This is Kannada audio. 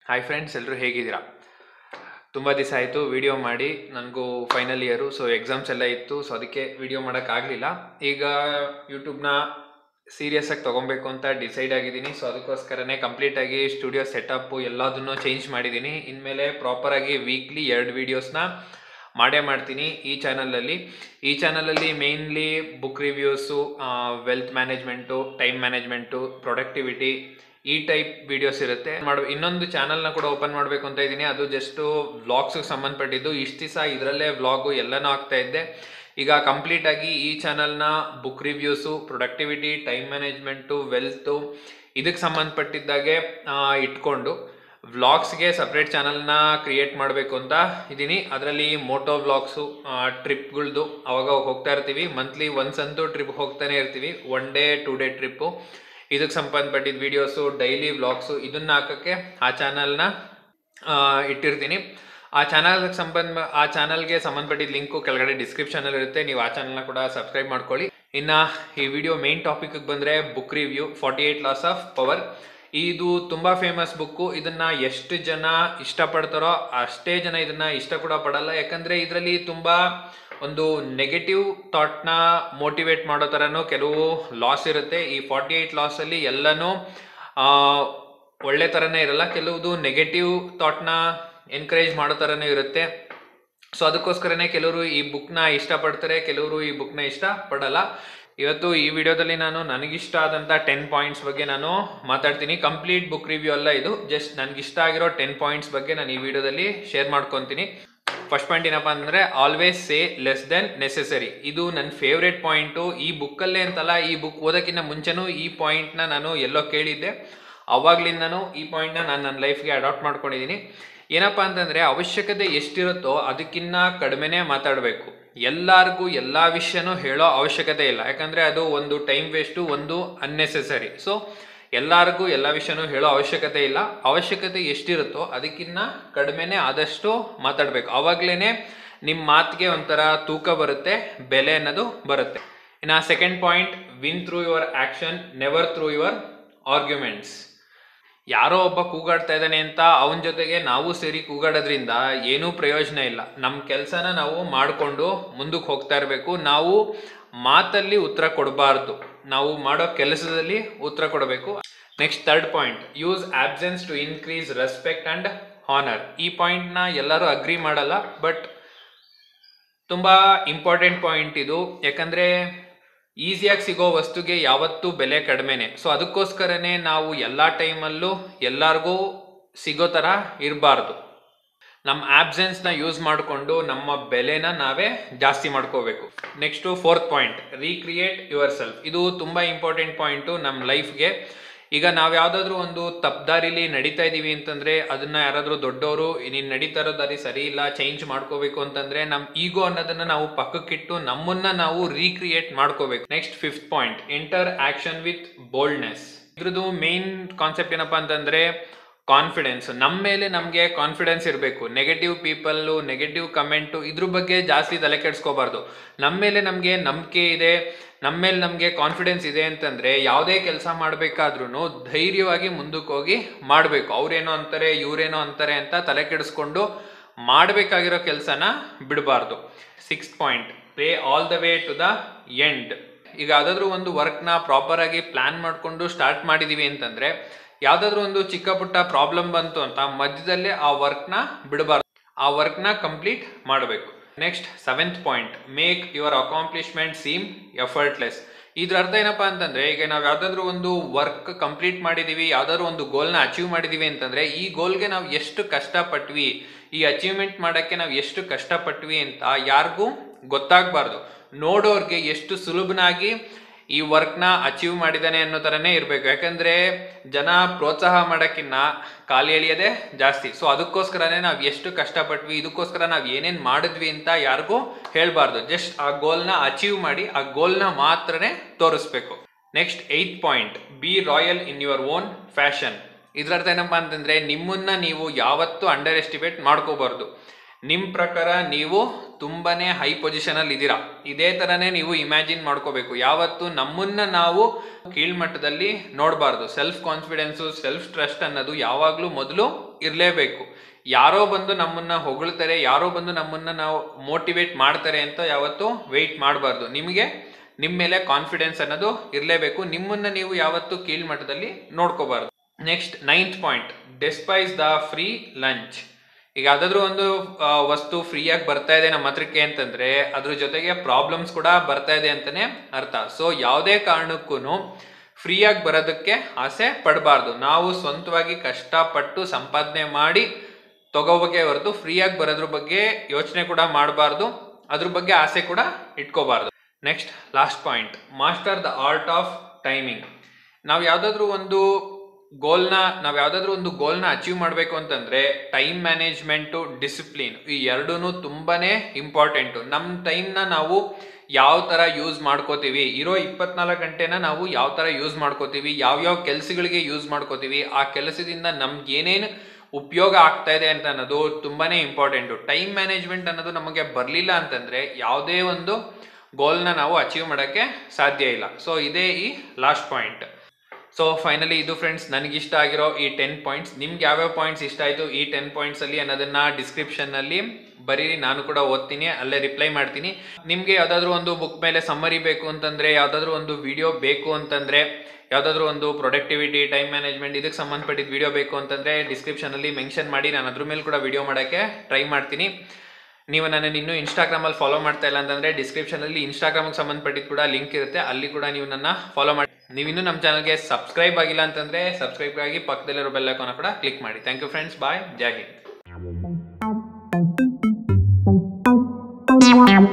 ಹಾಯ್ ಫ್ರೆಂಡ್ಸ್ ಎಲ್ಲರೂ ಹೇಗಿದ್ದೀರಾ ತುಂಬ ದಿವಸ ಆಯಿತು ವಿಡಿಯೋ ಮಾಡಿ ನನಗೂ ಫೈನಲ್ ಇಯರು ಸೊ ಎಕ್ಸಾಮ್ಸ್ ಎಲ್ಲ ಇತ್ತು ಸೊ ಅದಕ್ಕೆ ವಿಡಿಯೋ ಮಾಡೋಕ್ಕಾಗಲಿಲ್ಲ ಈಗ ಯೂಟ್ಯೂಬ್ನ ಸೀರಿಯಸ್ ಆಗಿ ತೊಗೊಬೇಕು ಅಂತ ಡಿಸೈಡ್ ಆಗಿದ್ದೀನಿ ಸೊ ಅದಕ್ಕೋಸ್ಕರನೇ ಕಂಪ್ಲೀಟಾಗಿ ಸ್ಟುಡಿಯೋ ಸೆಟಪ್ಪು ಎಲ್ಲದನ್ನು ಚೇಂಜ್ ಮಾಡಿದ್ದೀನಿ ಇನ್ಮೇಲೆ ಪ್ರಾಪರಾಗಿ ವೀಕ್ಲಿ ಎರಡು ವೀಡಿಯೋಸ್ನ ಮಾಡೇ ಮಾಡ್ತೀನಿ ಈ ಚಾನಲಲ್ಲಿ ಈ ಚಾನಲಲ್ಲಿ mainly book reviews wealth management time management productivity ಈ ಟೈಪ್ ವಿಡಿಯೋಸ್ ಇರುತ್ತೆ ಮಾಡ ಇನ್ನೊಂದು ಚಾನಲ್ನ ಕೂಡ ಓಪನ್ ಮಾಡಬೇಕು ಅಂತ ಇದ್ದೀನಿ ಅದು ಜಸ್ಟು ವ್ಲಾಗ್ಸ್ಗೆ ಸಂಬಂಧಪಟ್ಟಿದ್ದು ಇಷ್ಟು ದಿವಸ ಇದರಲ್ಲೇ ವ್ಲಾಗು ಎಲ್ಲನೂ ಆಗ್ತಾ ಇದ್ದೆ ಈಗ ಕಂಪ್ಲೀಟ್ ಆಗಿ ಈ ಚಾನಲ್ನ book reviews productivity time management wealth ಇದಕ್ಕೆ ಸಂಬಂಧಪಟ್ಟಿದ್ದಾಗೆ ಆ, ಇಟ್ಕೊಂಡು ವ್ಲಾಗ್ಸ್ಗೆ ಸಪ್ರೇಟ್ ಚಾನಲ್ನ ಕ್ರಿಯೇಟ್ ಮಾಡಬೇಕು ಅಂತ ಇದ್ದೀನಿ ಅದರಲ್ಲಿ ಮೋಟೋ ವ್ಲಾಗ್ಸು ಟ್ರಿಪ್ಗಳ್ದು ಅವಾಗ ಹೋಗ್ತಾ ಇರ್ತೀವಿ ಮಂತ್ಲಿ ಒನ್ಸ್ ಅಂತೂ ಟ್ರಿಪ್ ಹೋಗ್ತಾನೆ ಇರ್ತೀವಿ one day two day trip ಇದಕ್ಕೆ ಸಂಬಂಧಪಟ್ಟಿದ್ದ ವೀಡಿಯೋಸು ಡೈಲಿ ವ್ಲಾಗ್ಸು ಇದನ್ನ ಹಾಕೋಕ್ಕೆ ಆ ಚಾನಲ್ನ ಇಟ್ಟಿರ್ತೀನಿ ಆ ಚಾನಲ್ಗೆ ಸಂಬಂಧ ಆ ಚಾನಲ್ಗೆ ಸಂಬಂಧಪಟ್ಟಿದ್ದ ಲಿಂಕು ಕೆಳಗಡೆ ಡಿಸ್ಕ್ರಿಪ್ಷನಲ್ಲಿ ಇರುತ್ತೆ ನೀವು ಆ ಚಾನಲ್ನ ಕೂಡ ಸಬ್ಸ್ಕ್ರೈಬ್ ಮಾಡ್ಕೊಳ್ಳಿ ಇನ್ನು ಈ ವಿಡಿಯೋ ಮೇನ್ ಟಾಪಿಕ್ಗೆ ಬಂದರೆ book review forty eight laws of power ಇದು ತುಂಬ ಫೇಮಸ್ ಬುಕ್ಕು ಇದನ್ನ ಎಷ್ಟು ಜನ ಇಷ್ಟಪಡ್ತಾರೋ ಅಷ್ಟೇ ಜನ ಇದನ್ನ ಇಷ್ಟ ಕೂಡ ಪಡಲ್ಲ ಯಾಕಂದ್ರೆ ಇದರಲ್ಲಿ ತುಂಬ ಒಂದು ನೆಗೆಟಿವ್ ಥಾಟ್ನ ಮೋಟಿವೇಟ್ ಮಾಡೋ ಥರನೂ ಕೆಲವು ಲಾಸ್ ಇರುತ್ತೆ ಈ ಫಾರ್ಟಿ ಏಯ್ಟ್ ಲಾಸಲ್ಲಿ ಎಲ್ಲನೂ ಆ, ಒಳ್ಳೆ ಥರನೇ ಇರಲ್ಲ ಕೆಲವುದು ನೆಗೆಟಿವ್ ಥಾಟ್ನ ಎನ್ಕರೇಜ್ ಮಾಡೋ ಥರನೂ ಇರುತ್ತೆ ಸೊ ಅದಕ್ಕೋಸ್ಕರನೇ ಕೆಲವರು ಈ ಬುಕ್ನ ಇಷ್ಟಪಡ್ತಾರೆ ಕೆಲವರು ಈ ಬುಕ್ನ ಇಷ್ಟ ಪಡಲ್ಲ ಇವತ್ತು ಈ ವಿಡಿಯೋದಲ್ಲಿ ನಾನು ನನಗಿಷ್ಟ ಆದಂಥ ಟೆನ್ ಪಾಯಿಂಟ್ಸ್ ಬಗ್ಗೆ ನಾನು ಮಾತಾಡ್ತೀನಿ ಕಂಪ್ಲೀಟ್ ಬುಕ್ ರಿವ್ಯೂ ಅಲ್ಲ ಇದು ಜಸ್ಟ್ ನನಗಿಷ್ಟ ಆಗಿರೋ ಟೆನ್ ಪಾಯಿಂಟ್ಸ್ ಬಗ್ಗೆ ನಾನು ಈ ವಿಡಿಯೋದಲ್ಲಿ ಶೇರ್ ಮಾಡ್ಕೊತೀನಿ ಫಸ್ಟ್ ಪಾಯಿಂಟ್ ಏನಪ್ಪ ಅಂದರೆ always say less than necessary ಇದು ನನ್ನ ಫೇವ್ರೆಟ್ ಪಾಯಿಂಟು ಈ ಬುಕ್ಕಲ್ಲೇ ಅಂತಲ್ಲ ಈ ಬುಕ್ ಓದೋಕ್ಕಿಂತ ಮುಂಚೆನೂ ಈ ಪಾಯಿಂಟ್ನ ನಾನು ಎಲ್ಲೋ ಕೇಳಿದ್ದೆ ಅವಾಗ್ಲಿಂದನೂ ಈ ಪಾಯಿಂಟ್ನ ನಾನು ನನ್ನ ಲೈಫ್ಗೆ ಅಡಾಪ್ಟ್ ಮಾಡ್ಕೊಂಡಿದ್ದೀನಿ ಏನಪ್ಪ ಅಂತಂದರೆ ಅವಶ್ಯಕತೆ ಎಷ್ಟಿರುತ್ತೋ ಅದಕ್ಕಿಂತ ಕಡಿಮೆನೇ ಮಾತಾಡಬೇಕು ಎಲ್ಲರಿಗೂ ಎಲ್ಲ ವಿಷಯನೂ ಹೇಳೋ ಅವಶ್ಯಕತೆ ಇಲ್ಲ ಯಾಕಂದರೆ ಅದು ಒಂದು ಟೈಮ್ ವೇಸ್ಟು ಒಂದು ಅನ್ನೆಸೆಸರಿ ಸೊ ಎಲ್ಲರಿಗೂ ಎಲ್ಲ ವಿಷಯನೂ ಹೇಳೋ ಅವಶ್ಯಕತೆ ಇಲ್ಲ ಅವಶ್ಯಕತೆ ಎಷ್ಟಿರುತ್ತೋ ಅದಕ್ಕಿಂತ ಕಡಿಮೆನೇ ಆದಷ್ಟು ಮಾತಾಡಬೇಕು ಆವಾಗಲೇ ನಿಮ್ಮ ಮಾತಿಗೆ ಒಂಥರ ತೂಕ ಬರುತ್ತೆ ಬೆಲೆ ಅನ್ನೋದು ಬರುತ್ತೆ ಇನ್ನು second point win through your action never through your arguments ಯಾರೋ ಒಬ್ಬ ಕೂಗಾಡ್ತಾ ಇದ್ದಾನೆ ಅಂತ ಅವನ ಜೊತೆಗೆ ನಾವು ಸೇರಿ ಕೂಗಾಡೋದ್ರಿಂದ ಏನೂ ಪ್ರಯೋಜನ ಇಲ್ಲ ನಮ್ಮ ಕೆಲಸನ ನಾವು ಮಾಡಿಕೊಂಡು ಮುಂದಕ್ಕೆ ಹೋಗ್ತಾ ಇರಬೇಕು ನಾವು ಮಾತಲ್ಲಿ ಉತ್ತರ ಕೊಡಬಾರ್ದು ನಾವು ಮಾಡೋ ಕೆಲಸದಲ್ಲಿ ಉತ್ತರ ಕೊಡಬೇಕು next third point use absence to increase respect and honour ಈ ಪಾಯಿಂಟ್ನ ಎಲ್ಲರೂ ಅಗ್ರಿ ಮಾಡಲ್ಲ ಬಟ್ ತುಂಬ ಇಂಪಾರ್ಟೆಂಟ್ ಪಾಯಿಂಟ್ ಇದು ಯಾಕಂದರೆ ಈಸಿಯಾಗಿ ಸಿಗೋ ವಸ್ತುಗೆ ಯಾವತ್ತೂ ಬೆಲೆ ಕಡಿಮೆನೆ ಸೊ ಅದಕ್ಕೋಸ್ಕರನೇ ನಾವು ಎಲ್ಲ ಟೈಮಲ್ಲೂ ಎಲ್ಲರಿಗೂ ಸಿಗೋ ಥರ ಇರಬಾರ್ದು ನಮ್ಮ ಆಬ್ಸೆನ್ಸ್ನ ಯೂಸ್ ಮಾಡಿಕೊಂಡು ನಮ್ಮ ಬೆಲೆನ ನಾವೇ ಜಾಸ್ತಿ ಮಾಡ್ಕೋಬೇಕು next fourth point recreate yourself ಇದು ತುಂಬ ಇಂಪಾರ್ಟೆಂಟ್ ಪಾಯಿಂಟು ನಮ್ಮ ಲೈಫ್ಗೆ ಈಗ ನಾವು ಯಾವುದಾದ್ರೂ ಒಂದು ತಪ್ಪದಾರಿಲಿ ನಡೀತಾ ಇದ್ದೀವಿ ಅಂತಂದರೆ ಅದನ್ನು ಯಾರಾದರೂ ದೊಡ್ಡವರು ನೀನು ನಡೀತಾ ಇರೋ ದಾರಿ ಸರಿ ಇಲ್ಲ ಚೇಂಜ್ ಮಾಡ್ಕೋಬೇಕು ಅಂತಂದರೆ ನಮ್ಮ ಈಗೋ ಅನ್ನೋದನ್ನು ನಾವು ಪಕ್ಕಕ್ಕಿಟ್ಟು ನಮ್ಮನ್ನ ನಾವು ರೀಕ್ರಿಯೇಟ್ ಮಾಡ್ಕೋಬೇಕು next fifth point enter action with boldness ಇದ್ರದ್ದು ಮೇನ್ ಕಾನ್ಸೆಪ್ಟ್ ಏನಪ್ಪಾ ಅಂತಂದರೆ ಕಾನ್ಫಿಡೆನ್ಸ್ ನಮ್ಮ ಮೇಲೆ ನಮಗೆ ಕಾನ್ಫಿಡೆನ್ಸ್ ಇರಬೇಕು ನೆಗೆಟಿವ್ ಪೀಪಲ್ಲು ನೆಗೆಟಿವ್ ಕಮೆಂಟು ಇದ್ರ ಬಗ್ಗೆ ಜಾಸ್ತಿ ತಲೆ ಕೆಡಿಸ್ಕೋಬಾರ್ದು ನಮ್ಮ ಮೇಲೆ ನಮಗೆ ನಂಬಿಕೆ ಇದೆ ನಮ್ಮ ಮೇಲೆ ನಮಗೆ ಕಾನ್ಫಿಡೆನ್ಸ್ ಇದೆ ಅಂತಂದರೆ ಯಾವುದೇ ಕೆಲಸ ಮಾಡಬೇಕಾದ್ರೂ ಧೈರ್ಯವಾಗಿ ಮುಂದಕ್ಕೆ ಹೋಗಿ ಮಾಡಬೇಕು ಅವ್ರೇನೋ ಅಂತಾರೆ ಇವರೇನೋ ಅಂತಾರೆ ಅಂತ ತಲೆ ಕೆಡಿಸ್ಕೊಂಡು ಮಾಡಬೇಕಾಗಿರೋ ಕೆಲಸನ ಬಿಡಬಾರ್ದು six point pay all the way to the end ಈಗ ಯಾವುದಾದ್ರೂ ಒಂದು ವರ್ಕ್ನ ಪ್ರಾಪರಾಗಿ ಪ್ಲ್ಯಾನ್ ಮಾಡಿಕೊಂಡು ಸ್ಟಾರ್ಟ್ ಮಾಡಿದ್ದೀವಿ ಅಂತಂದರೆ ಯಾವುದಾದ್ರೂ ಒಂದು ಚಿಕ್ಕ ಪುಟ್ಟ ಪ್ರಾಬ್ಲಮ್ ಬಂತು ಅಂತ ಮಧ್ಯದಲ್ಲೇ ಆ ವರ್ಕ್ನ ಬಿಡಬಾರ್ದು ಆ ವರ್ಕ್ನ ಕಂಪ್ಲೀಟ್ ಮಾಡಬೇಕು next seventh point make your accomplishment seem effortless ಇದ್ರ ಅರ್ಥ ಏನಪ್ಪ ಅಂತಂದ್ರೆ ಈಗ ನಾವು ಯಾವ್ದಾದ್ರು ಒಂದು ವರ್ಕ್ ಕಂಪ್ಲೀಟ್ ಮಾಡಿದೀವಿ ಯಾವ್ದಾದ್ರು ಒಂದು ಗೋಲ್ನ ಅಚೀವ್ ಮಾಡಿದೀವಿ ಅಂತಂದ್ರೆ ಈ ಗೋಲ್ಗೆ ನಾವು ಎಷ್ಟು ಕಷ್ಟಪಟ್ವಿ ಈ ಅಚೀವ್ಮೆಂಟ್ ಮಾಡಕ್ಕೆ ನಾವು ಎಷ್ಟು ಕಷ್ಟಪಟ್ವಿ ಅಂತ ಯಾರಿಗೂ ಗೊತ್ತಾಗಬಾರ್ದು ನೋಡೋರ್ಗೆ ಎಷ್ಟು ಸುಲಭನಾಗಿ ಈ ವರ್ಕ್ನ ಅಚೀವ್ ಮಾಡಿದಾನೆ ಅನ್ನೋ ಥರನೇ ಇರಬೇಕು ಯಾಕಂದ್ರೆ ಜನ ಪ್ರೋತ್ಸಾಹ ಮಾಡೋಕ್ಕಿನ್ನ ಕಾಲು ಎಳಿಯೋದೇ ಜಾಸ್ತಿ ಸೊ ಅದಕ್ಕೋಸ್ಕರನೇ ನಾವು ಎಷ್ಟು ಕಷ್ಟಪಟ್ವಿ ಇದಕ್ಕೋಸ್ಕರ ನಾವು ಏನೇನು ಮಾಡಿದ್ವಿ ಅಂತ ಯಾರಿಗೂ ಹೇಳಬಾರ್ದು ಜಸ್ಟ್ ಆ ಗೋಲ್ನ ಅಚೀವ್ ಮಾಡಿ ಆ ಗೋಲ್ನ ಮಾತ್ರನೇ ತೋರಿಸ್ಬೇಕು next eighth point be royal in your own fashion ಇದರರ್ಥ ಏನಪ್ಪ ಅಂತಂದ್ರೆ ನಿಮ್ಮನ್ನ ನೀವು ಯಾವತ್ತೂ ಅಂಡರ್ ಎಸ್ಟಿಮೇಟ್ ಮಾಡ್ಕೋಬಾರ್ದು ನಿಮ್ಮ ಪ್ರಕಾರ ನೀವು ತುಂಬಾನೇ ಹೈ ಪೊಸಿಷನಲ್ಲಿ ಇದ್ದೀರಾ ಇದೇ ಥರನೇ ನೀವು ಇಮ್ಯಾಜಿನ್ ಮಾಡ್ಕೋಬೇಕು ಯಾವತ್ತು ನಮ್ಮನ್ನ ನಾವು ಕೀಳ್ಮಟ್ಟದಲ್ಲಿ ನೋಡಬಾರ್ದು ಸೆಲ್ಫ್ ಕಾನ್ಫಿಡೆನ್ಸು ಸೆಲ್ಫ್ ಟ್ರಸ್ಟ್ ಅನ್ನೋದು ಯಾವಾಗಲೂ ಮೊದಲು ಇರಲೇಬೇಕು ಯಾರೋ ಬಂದು ನಮ್ಮನ್ನ ಹೊಗಳ್ತಾರೆ ಯಾರೋ ಬಂದು ನಮ್ಮನ್ನ ನಾವು ಮೋಟಿವೇಟ್ ಮಾಡ್ತಾರೆ ಅಂತ ಯಾವತ್ತೂ ವೆಯ್ಟ್ ಮಾಡಬಾರ್ದು ನಿಮಗೆ ನಿಮ್ಮ ಮೇಲೆ ಕಾನ್ಫಿಡೆನ್ಸ್ ಅನ್ನೋದು ಇರಲೇಬೇಕು ನಿಮ್ಮನ್ನ ನೀವು ಯಾವತ್ತೂ ಕೀಳ್ಮಟ್ಟದಲ್ಲಿ ನೋಡ್ಕೋಬಾರ್ದು next ninth point despise the free lunch ಈಗ ಯಾವ್ದಾದ್ರು ಒಂದು ಆ, ವಸ್ತು ಫ್ರೀಯಾಗಿ ಬರ್ತಾ ಇದೆ ನಮ್ಮ ಹತ್ರಕ್ಕೆ ಅಂತಂದ್ರೆ ಅದ್ರ ಜೊತೆಗೆ ಪ್ರಾಬ್ಲಮ್ಸ್ ಕೂಡ ಬರ್ತಾ ಇದೆ ಅಂತಾನೆ ಅರ್ಥ ಸೊ ಯಾವುದೇ ಕಾರಣಕ್ಕೂ ಫ್ರೀಯಾಗಿ ಬರೋದಕ್ಕೆ ಆಸೆ ಪಡಬಾರ್ದು ನಾವು ಸ್ವಂತವಾಗಿ ಕಷ್ಟಪಟ್ಟು ಸಂಪಾದನೆ ಮಾಡಿ ತಗೋಬೇಕೆ ಹೊರತು ಫ್ರೀಯಾಗಿ ಬರೋದ್ರ ಬಗ್ಗೆ ಯೋಚನೆ ಕೂಡ ಮಾಡಬಾರ್ದು ಅದ್ರ ಬಗ್ಗೆ ಆಸೆ ಕೂಡ ಇಟ್ಕೋಬಾರ್ದು next last point master the art of timing ನಾವು ಯಾವುದಾದ್ರೂ ಒಂದು ಗೋಲ್ನ ನಾವು ಯಾವುದಾದ್ರೂ ಒಂದು ಗೋಲ್ನ ಅಚೀವ್ ಮಾಡಬೇಕು ಅಂತಂದ್ರೆ ಟೈಮ್ ಮ್ಯಾನೇಜ್ಮೆಂಟು ಡಿಸಿಪ್ಲಿನ್ ಈ ಎರಡೂ ತುಂಬಾನೇ ಇಂಪಾರ್ಟೆಂಟು ನಮ್ಮ ಟೈಮ್ನ ನಾವು ಯಾವ ಥರ ಯೂಸ್ ಮಾಡ್ಕೋತೀವಿ ಇರೋ ಇಪ್ಪತ್ನಾಲ್ಕು ಗಂಟೆನ ನಾವು ಯಾವ ಥರ ಯೂಸ್ ಮಾಡ್ಕೋತೀವಿ ಯಾವ್ಯಾವ ಕೆಲಸಗಳಿಗೆ ಯೂಸ್ ಮಾಡ್ಕೋತೀವಿ ಆ ಕೆಲಸದಿಂದ ನಮ್ಗೆ ಏನೇನು ಉಪಯೋಗ ಆಗ್ತಾ ಇದೆ ಅಂತ ಅನ್ನೋದು ತುಂಬಾನೇ ಇಂಪಾರ್ಟೆಂಟು ಟೈಮ್ ಮ್ಯಾನೇಜ್ಮೆಂಟ್ ಅನ್ನೋದು ನಮಗೆ ಬರಲಿಲ್ಲ ಅಂತಂದ್ರೆ ಯಾವುದೇ ಒಂದು ಗೋಲ್ನ ನಾವು ಅಚೀವ್ ಮಾಡೋಕ್ಕೆ ಸಾಧ್ಯ ಇಲ್ಲ ಸೊ ಇದೇ ಈ ಲಾಸ್ಟ್ ಪಾಯಿಂಟ್ ಸೊ ಫೈನಲಿ ಇದು ಫ್ರೆಂಡ್ಸ್ ನನಗಿಷ್ಟ ಆಗಿರೋ ಈ ಟೆನ್ ಪಾಯಿಂಟ್ಸ್ ನಿಮ್ಗೆ ಯಾವ್ಯಾವ ಪಾಯಿಂಟ್ಸ್ ಇಷ್ಟ ಆಯಿತು ಈ ಟೆನ್ ಪಾಯಿಂಟ್ಸಲ್ಲಿ ಅನ್ನೋದನ್ನ ಡಿಸ್ಕ್ರಿಪ್ಷನ್ನಲ್ಲಿ ಬರೀರಿ ನಾನು ಕೂಡ ಓದ್ತೀನಿ ಅಲ್ಲೇ ರಿಪ್ಲೈ ಮಾಡ್ತೀನಿ ನಿಮಗೆ ಯಾವುದಾದ್ರೂ ಒಂದು ಬುಕ್ ಮೇಲೆ ಸಮ್ಮರಿ ಬೇಕು ಅಂತಂದರೆ ಯಾವುದಾದ್ರೂ ಒಂದು ವಿಡಿಯೋ ಬೇಕು ಅಂತಂದರೆ ಯಾವುದಾದ್ರೂ ಒಂದು ಪ್ರೊಡಕ್ಟಿವಿಟಿ ಟೈಮ್ ಮ್ಯಾನೇಜ್ಮೆಂಟ್ ಇದಕ್ಕೆ ಸಂಬಂಧಪಟ್ಟಿದ್ದ ವಿಡಿಯೋ ಬೇಕು ಅಂತಂದರೆ ಡಿಸ್ಕ್ರಿಪ್ಷನಲ್ಲಿ ಮೆನ್ಷನ್ ಮಾಡಿ ನಾನು ಅದ್ರ ಮೇಲೆ ಕೂಡ ವಿಡಿಯೋ ಮಾಡೋಕ್ಕೆ ಟ್ರೈ ಮಾಡ್ತೀನಿ ನೀವು ನನ್ನನ್ನು ಇನ್ನೂ ಇನ್ಸ್ಟಾಗ್ರಾಮಲ್ಲಿ ಫಾಲೋ ಮಾಡ್ತಾ ಇಲ್ಲ ಅಂತಂದರೆ ಡಿಸ್ಕ್ರಿಪ್ಷನಲ್ಲಿ ಇನ್ಸ್ಟಾಗ್ರಾಮ್ಗೆ ಸಂಬಂಧಪಟ್ಟಿದ್ದು ಕೂಡ ಲಿಂಕ್ ಇರುತ್ತೆ ಅಲ್ಲಿ ಕೂಡ ನೀವು ನನ್ನ ಫಾಲೋ ಮಾಡಿ ನೀವು ಇನ್ನೂ ನಮ್ಮ ಚಾನಲ್ಗೆ ಸಬ್ಸ್ಕ್ರೈಬ್ ಆಗಿಲ್ಲ ಅಂತಂದರೆ ಸಬ್ಸ್ಕ್ರೈಬ್ ಆಗಿ ಪಕ್ಕದಲ್ಲಿರೋ ಬೆಲ್ ಐಕಾನ್ ಕೂಡ ಕ್ಲಿಕ್ ಮಾಡಿ ಥ್ಯಾಂಕ್ ಯು ಫ್ರೆಂಡ್ಸ್ ಬಾಯ್ ಜೈ ಹಿಂದ್